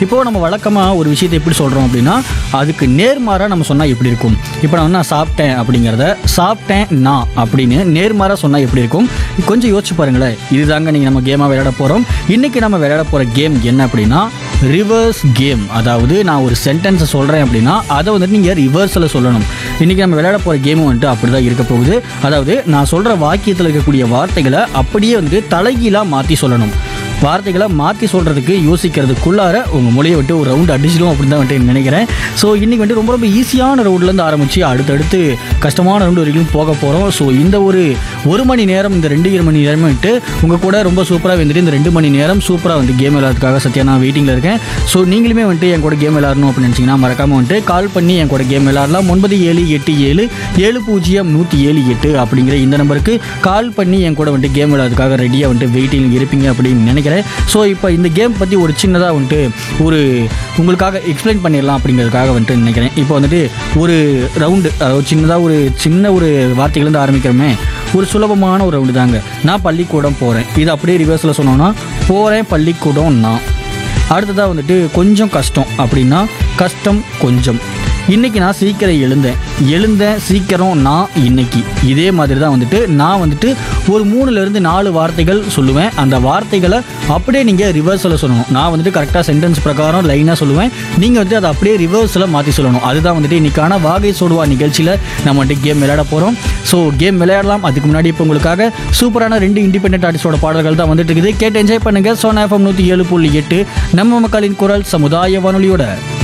இப்போது நம்ம வழக்கமாக ஒரு விஷயத்தை எப்படி சொல்கிறோம் அப்படின்னா அதுக்கு நேர்மாறாக நம்ம சொன்னால் எப்படி இருக்கும் இப்போ நான் வந்து நான் சாப்பிட்டேன் அப்படிங்கிறத சாப்பிட்டேன் நான் அப்படின்னு நேர்மாறாக சொன்னால் எப்படி இருக்கும் கொஞ்சம் யோசிச்சு பாருங்களேன் இதுதாங்க நீங்கள் நம்ம கேமாக விளையாட போகிறோம் இன்றைக்கி நம்ம விளையாட போகிற கேம் என்ன அப்படின்னா ரிவர்ஸ் கேம் அதாவது நான் ஒரு சென்டென்ஸை சொல்கிறேன் அப்படின்னா அதை வந்துட்டு நீங்கள் ரிவர்ஸில் சொல்லணும் இன்றைக்கி நம்ம விளையாட போகிற கேமும் வந்துட்டு அப்படி தான் இருக்க போகுது அதாவது நான் சொல்கிற வாக்கியத்தில் இருக்கக்கூடிய வார்த்தைகளை அப்படியே வந்துட்டு தலைகீழாக மாற்றி சொல்லணும் வார்த்தைகளை மாற்றி சொல்கிறதுக்கு யோசிக்கிறதுக்குள்ளார உங்கள் மொழியை விட்டு ஒரு ரவுண்டு அடிச்சிடும் அப்படின்னு தான் வந்துட்டு நினைக்கிறேன் ஸோ இன்றைக்கி வந்துட்டு ரொம்ப ரொம்ப ஈஸியான ரவுண்ட்லேருந்து ஆரம்பித்து அடுத்தடுத்து கஷ்டமான ரவுண்டு வரைக்கும் போக போகிறோம் ஸோ இந்த ஒரு ஒரு மணி நேரம் இந்த ரெண்டு இரு மணி நேரம் வந்துட்டு உங்கள் கூட ரொம்ப சூப்பராக வந்துட்டு இந்த ரெண்டு மணி நேரம் சூப்பராக வந்து கேம் விளையாடுறதுக்காக சத்யா நான் வெயிட்டிங்கில் இருக்கேன் ஸோ நீங்களுமே வந்துட்டு என் கூட கேம் விளையாடணும் அப்படின்னு நினச்சிங்கன்னா மறக்காமல் வந்துட்டு கால் பண்ணி என் கூட கேம் விளையாடலாம் ஒன்பது ஏழு எட்டு ஏழு ஏழு பூஜ்ஜியம் நூற்றி ஏழு எட்டு அப்படிங்கிற இந்த நம்பருக்கு கால் பண்ணி என் கூட வந்துட்டு கேம் விளையாடுறதுக்காக ரெடியாக வந்துட்டு வெயிட்டிங் இருப்பீங்க அப்படின்னு நினைக்கிறேன் ஸோ இப்போ இந்த கேம் பற்றி ஒரு சின்னதாக வந்துட்டு ஒரு உங்களுக்காக எக்ஸ்பிளைன் பண்ணிடலாம் அப்படிங்கிறதுக்காக வந்துட்டு நினைக்கிறேன் இப்போ வந்துட்டு ஒரு ரவுண்டு அதாவது சின்னதாக ஒரு சின்ன ஒரு வார்த்தைகள்லேருந்து ஆரம்பிக்கிறோமே ஒரு சுலபமான ஒரு ரவுண்டு தாங்க நான் பள்ளிக்கூடம் போகிறேன் இது அப்படியே ரிவர்ஸில் சொன்னோன்னா போகிறேன் பள்ளிக்கூடம் நான் அடுத்ததாக வந்துட்டு கொஞ்சம் கஷ்டம் அப்படின்னா கஷ்டம் கொஞ்சம் இன்னைக்கு நான் சீக்கிரம் எழுந்தேன் எழுந்தேன் சீக்கிரம் நான் இன்னைக்கு இதே மாதிரி தான் வந்துட்டு நான் வந்துட்டு ஒரு மூணுலேருந்து நாலு வார்த்தைகள் சொல்லுவேன் அந்த வார்த்தைகளை அப்படியே நீங்கள் ரிவர்ஸில் சொல்லணும் நான் வந்துட்டு கரெக்டாக சென்டென்ஸ் பிரகாரம் லைனாக சொல்லுவேன் நீங்கள் வந்து அதை அப்படியே ரிவர்ஸில் மாற்றி சொல்லணும் அதுதான் வந்துட்டு இன்னைக்கான வாகை சோடுவா நிகழ்ச்சியில் நம்ம வந்துட்டு கேம் விளையாட போகிறோம் ஸோ கேம் விளையாடலாம் அதுக்கு முன்னாடி இப்போ உங்களுக்காக சூப்பரான ரெண்டு இண்டிபெண்டன்ட் ஆர்டிஸ்டோட பாடல்கள் தான் வந்துட்டு இருக்குது கேட்டு என்ஜாய் பண்ணுங்கள் சோனா எஃப்எம் நூற்றி ஏழு புள்ளி எட்டு நம்ம மக்களின் குரல் சமுதாய வானொலியோட